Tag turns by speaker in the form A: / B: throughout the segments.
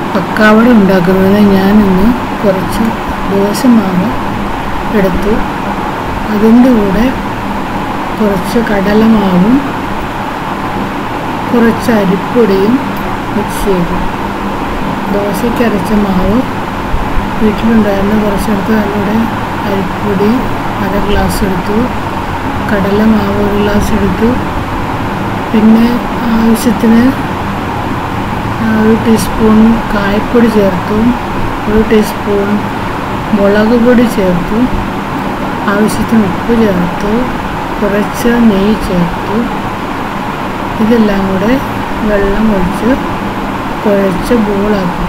A: പക്കാവട ഉണ്ടാക്കുന്നതിന് ഞാനിന്ന് കുറച്ച് ദോശമാവ് എടുത്തു അതിൻ്റെ കൂടെ കുറച്ച് കടലമാവും കുറച്ച് അരിപ്പൊടിയും മിക്സ് ചെയ്തു ദോശയ്ക്ക് അരച്ച മാവ് വീട്ടിലുണ്ടായിരുന്ന കുറച്ചെടുത്ത് അതിലൂടെ അരിപ്പൊടി അര ഗ്ലാസ് എടുത്തു കടലമാവ് ഒരു ഗ്ലാസ് എടുത്തു പിന്നെ ആവശ്യത്തിന് ഒരു ടീസ്പൂൺ കായപ്പൊടി ചേർത്തു ഒരു ടീസ്പൂൺ മുളക് പൊടി ചേർത്തു ആവശ്യത്തിന് ഉപ്പ് ചേർത്തു കുറച്ച് നെയ്യ് ചേർത്തു ഇതെല്ലാം കൂടെ വെള്ളം ഒഴിച്ച് കുഴച്ച് ബോളാക്കി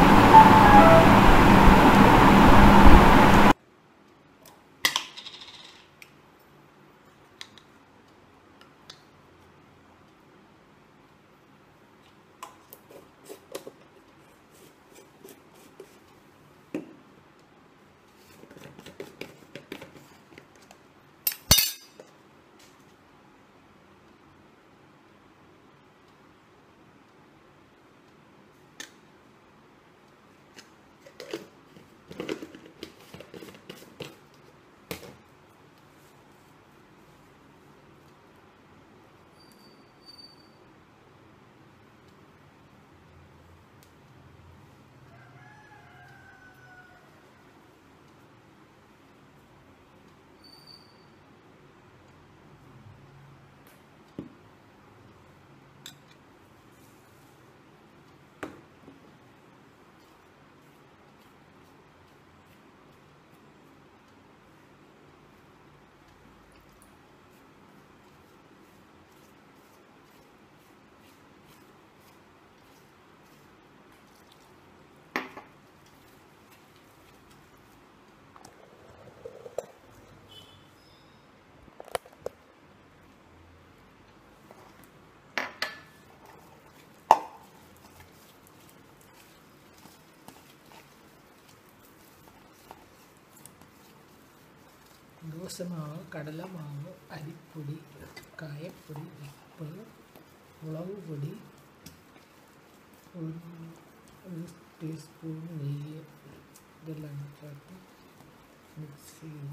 A: ദോശമാവ് കടലമാവ് അരിപ്പൊടി കായപ്പൊടി ഉപ്പ് മുളക് പൊടി ഒരു ഒരു ടീസ്പൂൺ നെയ്യ് ഇതെല്ലാം ചേർത്ത് മിക്സ് ചെയ്ത്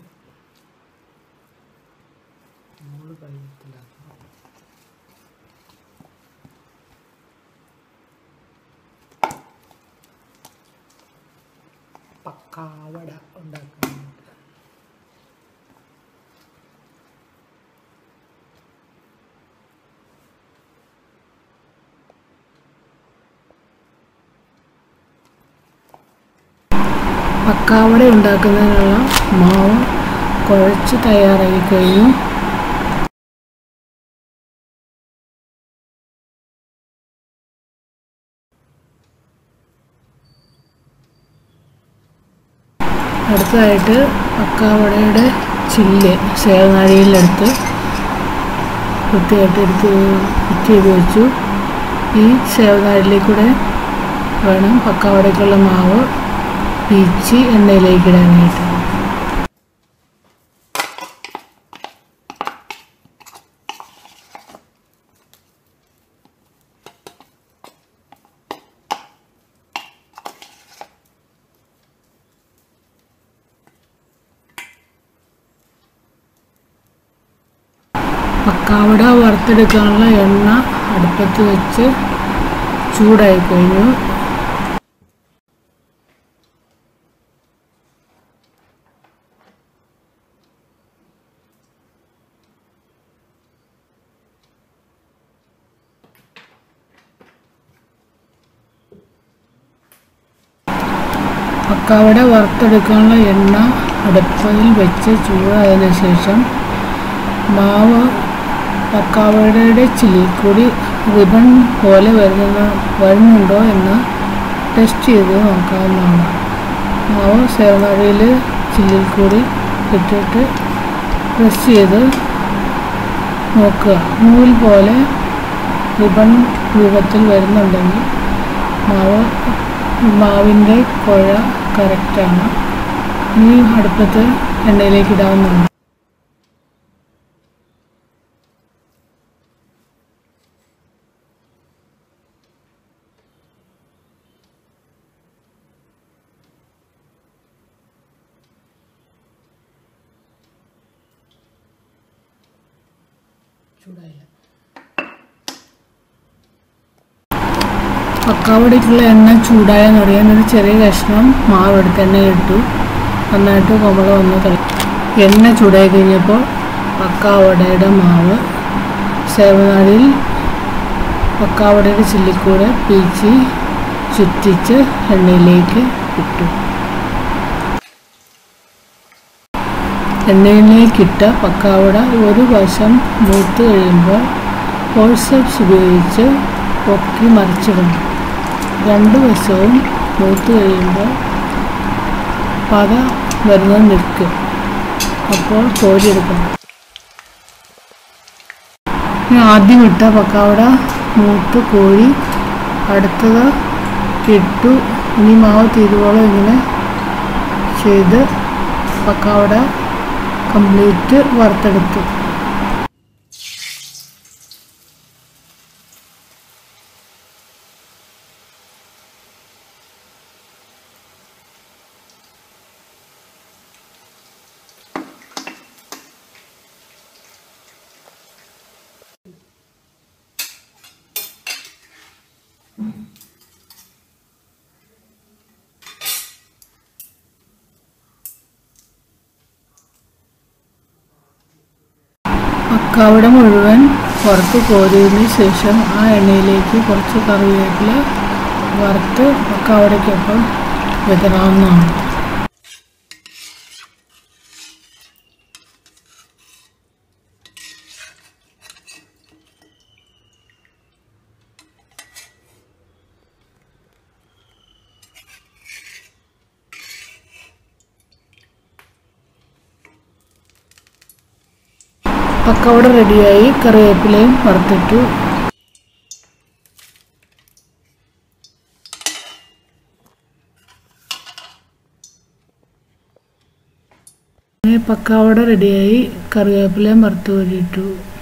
A: മോള് കഴുത്തിലാക്കണം പക്കാവട ഉണ്ടാക്കാനായിട്ട് പക്കാവട ഉണ്ടാക്കുന്നതിനുള്ള മാവ് കുഴച്ച് തയ്യാറായി കഴിഞ്ഞു അടുത്തതായിട്ട് പക്കാവടയുടെ ചില്ല് സേവനാഴിയിലെടുത്ത് വൃത്തിയായിട്ട് എടുത്ത് കുത്തി ചെയ്ത് വെച്ചു ഈ സേവനാഴിയിലേക്കൂടെ വേണം പക്കാവടയ്ക്കുള്ള മാവ് പീച്ച് എണ്ണയിലേക്ക് ഇടാനായിട്ട് പക്കാവട വറുത്തെടുക്കാനുള്ള എണ്ണ അടുപ്പത്ത് വെച്ച് ചൂടായി കഴിഞ്ഞു പക്കാവട വറുത്തെടുക്കാനുള്ള എണ്ണ അടുപ്പയിൽ വെച്ച് ചൂടായതിനു ശേഷം മാവ് പക്കാവടയുടെ ചില്ലിൽ കൂടി റിബൺ പോലെ വരുന്ന വരുന്നുണ്ടോ എന്ന് ടെസ്റ്റ് ചെയ്ത് നോക്കാവുന്നതാണ് മാവ് സേവനാഴിയിൽ ചില്ലിൽ കൂടി ഇട്ടിട്ട് പ്രസ് ചെയ്ത് നോക്കുക നൂൽ പോലെ റിബൺ രൂപത്തിൽ വരുന്നുണ്ടെങ്കിൽ മാവ് മാവിൻ്റെ കുഴ കറക്റ്റാണ് ഇനി അടുപ്പത്ത് എണ്ണയിലേക്ക് ഇടാവുന്നതാണ് ചൂടായില്ല പക്കാവടയ്ക്കുള്ള എണ്ണ ചൂടായെന്ന് അറിയാൻ ഒരു ചെറിയ കഷ്ണം മാവ് എടുത്ത് എണ്ണ ഇട്ടു നന്നായിട്ട് കുമള വന്ന് കളി എണ്ണ ചൂടായി കഴിഞ്ഞപ്പോൾ പക്കാവടയുടെ മാവ് സേവനാടിയിൽ പക്കാവടയുടെ ചില്ലിക്കൂടെ പീച്ചി ചുറ്റിച്ച് എണ്ണയിലേക്ക് ഇട്ടു എണ്ണയിലേക്കിട്ട പക്കാവട ഒരു വശം മൂത്ത് കഴിയുമ്പോൾ ഫോഴ്സെപ്സ് ഉപയോഗിച്ച് പൊക്കി മറിച്ചിടണം രണ്ട് വശവും മൂത്ത് കഴിയുമ്പോൾ പത വരുന്നത് നിൽക്കും അപ്പോൾ കോരിയെടുക്കണം ഇനി ആദ്യം ഇട്ട പക്കാവട മൂത്ത് കോരി അടുത്തത് ഇട്ടു ഇനി മാവ് തീരുവോളം ഇങ്ങനെ ചെയ്ത് പക്കാവട കംപ്ലീറ്റ് വറുത്തെടുത്തു പക്കാവട മുഴുവൻ വറുത്ത് കോരിയതിന് ശേഷം ആ എണ്ണയിലേക്ക് കുറച്ച് കറിവേപ്പില വറുത്ത് പക്കാവടയ്ക്കൊപ്പം വിതറാവുന്നതാണ് പക്കവട റെഡിയായി കറിവേപ്പിലയും വറുത്തിട്ടു പക്കാവട റെഡിയായി കറിവേപ്പിലയും വറുത്ത് കോരിയിട്ടു